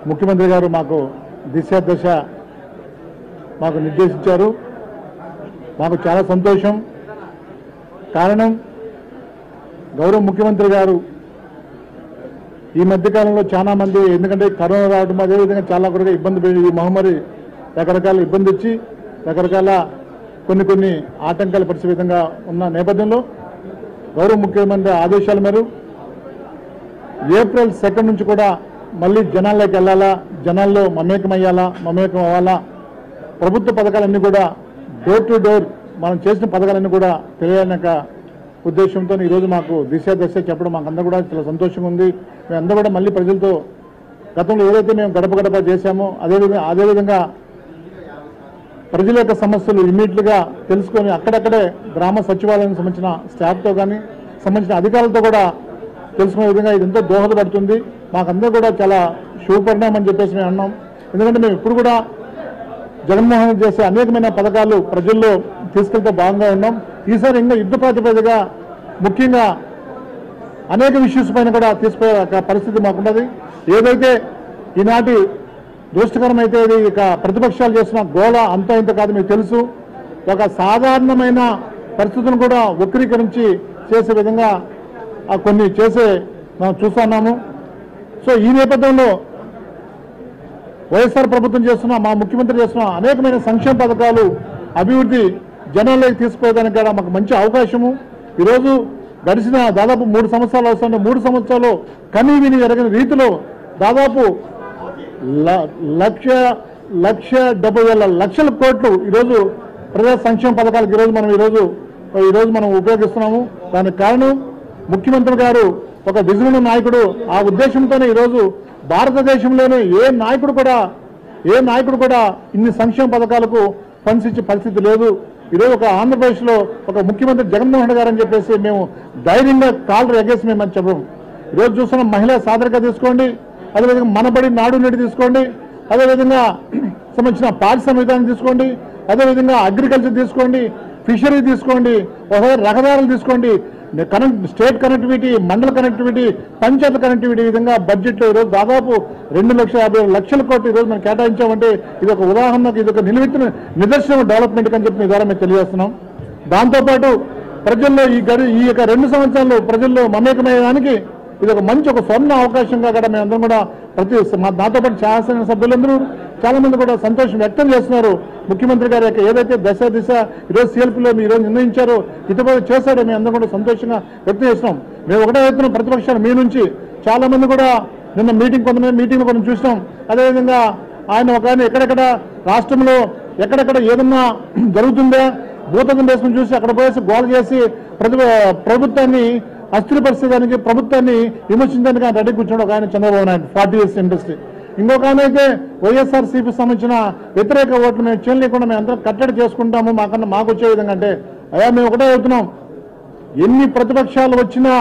ముఖ్యమంత్రి గారు మాకు దిశ దశ మాకు నిర్దేశించారు మాకు చాలా సంతోషం కారణం గౌరవ ముఖ్యమంత్రి గారు ఈ మధ్యకాలంలో చాలా మంది ఎందుకంటే కరోనా రావడం అదేవిధంగా చాలా కూడా ఇబ్బంది పడి ఈ మహమ్మారి రకరకాల ఇబ్బంది ఇచ్చి రకరకాల కొన్ని కొన్ని ఆటంకాలు పరిచే విధంగా ఉన్న నేపథ్యంలో గౌరవ ముఖ్యమంత్రి ఆదేశాల మేరకు ఏప్రిల్ సెకండ్ నుంచి కూడా మళ్ళీ జనాల్లోకి వెళ్ళాలా జనాల్లో మమేకమయ్యాలా మమేకం అవ్వాలా ప్రభుత్వ పథకాలన్నీ కూడా డోర్ టు డోర్ మనం చేసిన పథకాలన్నీ కూడా తెలియాలనే ఒక ఉద్దేశంతో ఈరోజు మాకు దిశ దశ చెప్పడం మాకు అందరూ కూడా చాలా సంతోషంగా ఉంది మేమందరూ కూడా మళ్ళీ ప్రజలతో గతంలో ఏదైతే మేము గడప గడప చేశామో అదేవిధంగా అదేవిధంగా ప్రజల యొక్క సమస్యలు ఇమ్మీడియట్గా తెలుసుకొని అక్కడక్కడే గ్రామ సచివాలయానికి సంబంధించిన స్టాఫ్తో కానీ సంబంధించిన అధికారులతో కూడా తెలుసుకునే విధంగా ఇది ఎంతో దోహదపడుతుంది మాకందరూ కూడా చాలా శుభపరిణామం అని చెప్పేసి మేము అన్నాం ఎందుకంటే మేము ఇప్పుడు కూడా జగన్మోహన్ రెడ్డి చేసే అనేకమైన పథకాలు ప్రజల్లో తీసుకెళ్తే బాగుంగా ఉన్నాం ఈసారి ఇంకా యుద్ధ ప్రాతిపదికగా ముఖ్యంగా అనేక ఇష్యూస్ పైన కూడా తీసుకునే ఒక పరిస్థితి మాకున్నది ఏదైతే ఈనాటి దుష్టకరమైతే ఇది ఇక ప్రతిపక్షాలు చేసిన గోళ అంత ఇంత కాదు మీకు తెలుసు ఒక సాధారణమైన పరిస్థితులను కూడా వక్రీకరించి చేసే విధంగా ఆ కొన్ని చేసే మనం చూస్తున్నాము సో ఈ నేపథ్యంలో వైఎస్ఆర్ ప్రభుత్వం చేస్తున్న మా ముఖ్యమంత్రి చేస్తున్న అనేకమైన సంక్షేమ పథకాలు అభివృద్ధి జనాల్లోకి తీసుకుపోయేదానికి కూడా మాకు మంచి అవకాశము ఈరోజు గడిచిన దాదాపు మూడు సంవత్సరాలు వస్తున్న మూడు సంవత్సరాలు కనీ విని ఎరగని రీతిలో దాదాపు ల- లక్ష లక్ష డెబ్బై వేల లక్షల కోట్లు ఈరోజు ప్రజా సంక్షేమ పథకాలకు ఈరోజు మనం ఈరోజు ఈరోజు మనం ఉపయోగిస్తున్నాము దానికి కారణం ముఖ్యమంత్రి గారు ఒక విజులున్న నాయకుడు ఆ ఉద్దేశంతోనే ఈరోజు భారతదేశంలోనే ఏ నాయకుడు కూడా ఏ నాయకుడు కూడా ఇన్ని సంక్షేమ పథకాలకు ఫండ్స్ ఇచ్చే పరిస్థితి లేదు ఈరోజు ఒక ఆంధ్రప్రదేశ్లో ఒక ముఖ్యమంత్రి జగన్మోహన్ రెడ్డి గారు అని చెప్పేసి మేము ధైర్యంగా కాళ్ళు ఎగేసి మేము అని చెప్పము ఈరోజు చూస్తున్న మహిళా సాధరిక తీసుకోండి అదేవిధంగా మనబడి నాడు నేడు తీసుకోండి అదేవిధంగా సంబంధించిన పారిశ్రామికాన్ని తీసుకోండి అదేవిధంగా అగ్రికల్చర్ తీసుకోండి ఫిషరీ తీసుకోండి ఒకసారి రహదారులు తీసుకోండి కనెక్ట్ స్టేట్ కనెక్టివిటీ మండల కనెక్టివిటీ పంచాయత్ కనెక్టివిటీ ఈ విధంగా బడ్జెట్లో ఈరోజు దాదాపు రెండు లక్షల యాభై ఆరు లక్షల కోట్లు ఈరోజు మనం కేటాయించామంటే ఇది ఒక ఉదాహరణకు ఇది ఒక నిలువెత్తిన నిదర్శనం డెవలప్మెంట్ అని చెప్పి మీ ద్వారా మేము తెలియజేస్తున్నాం దాంతోపాటు ప్రజల్లో ఈ గడి ఈ యొక్క రెండు సంవత్సరాలు ప్రజల్లో మమేకమయ్యడానికి ఇది ఒక మంచి ఒక స్వర్ణ అవకాశంగా కూడా మేమందరం కూడా ప్రతి మా- నాతో పాటు శాసన సభ్యులందరూ చాలా మంది కూడా సంతోషం వ్యక్తం చేస్తున్నారు ముఖ్యమంత్రి గారి యొక్క ఏదైతే దశ దిశ ఈరోజు సీఎల్పీలో మీరు ఈరోజు నిర్ణయించారో ఇటుపై చేశాడో మేము అందరం కూడా సంతోషంగా వ్యక్తం చేస్తున్నాం మేము ఒకటే చెప్తున్నాం ప్రతిపక్షాలు మీ నుంచి చాలా మంది కూడా నిన్న మీటింగ్ కొంతమంది మీటింగ్ మనం చూసినాం అదేవిధంగా ఆయన ఒక ఆయన ఎక్కడెక్కడ రాష్ట్రంలో ఎక్కడెక్కడ ఏదన్నా జరుగుతుందా భూతకం వేసుకుని చూసి అక్కడ పోయేసి గోల చేసి ప్రతి ప్రభుత్వాన్ని అస్థిరపరిచేదానికి ప్రభుత్వాన్ని విమర్శించడానికి ఆయన రెడీ కూర్చోడు ఒక ఆయన Chandrababu Naidu forty years industry ఇంకొక ఆయన అయితే వైఎస్ఆర్ సిపి సంబంధించిన వ్యతిరేక ఓట్లు మేము చేయలేకుండా మేము అందరం కట్టడి చేసుకుంటాము మాకన్నా మాకు వచ్చే విధంగా అంటే అయ్యా మేము ఒకటే చెబుతున్నాం ఎన్ని ప్రతిపక్షాలు వచ్చినా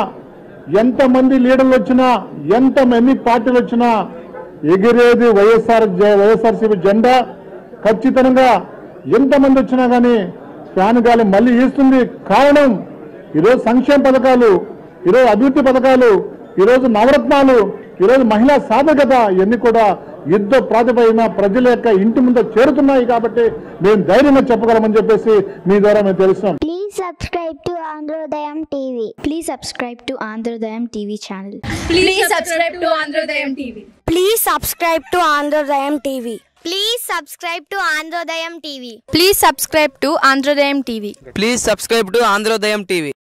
ఎంతమంది లీడర్లు వచ్చినా ఎంత ఎన్ని పార్టీలు వచ్చినా ఎగిరేది వైఎస్ఆర్ జ- వైఎస్ఆర్సీపీ జెండా ఖచ్చితంగా ఎంతమంది వచ్చినా కానీ ఫ్యాన్ గాలి మళ్ళీ ఈస్తుంది కారణం ఈరోజు సంక్షేమ పథకాలు ఈరోజు అభివృద్ధి పథకాలు ఈరోజు నవరత్నాలు ఈరోజు మహిళా సాధకత ఇవన్నీ కూడా యుద్ధ ప్రాతిపదికన ప్రజల యొక్క ఇంటి ముందు చేరుతున్నాయి కాబట్టి మేము ధైర్యంగా చెప్పగలమని చెప్పేసి మీ ద్వారా మేము తెలుస్తున్నాం Please subscribe to Androdayam TV. Please subscribe to Androdayam TV channel. Please subscribe to Androdayam TV. Please subscribe to Androdayam TV. Please subscribe to Androdayam TV. Please subscribe to Androdayam TV. Please subscribe to Androdayam TV.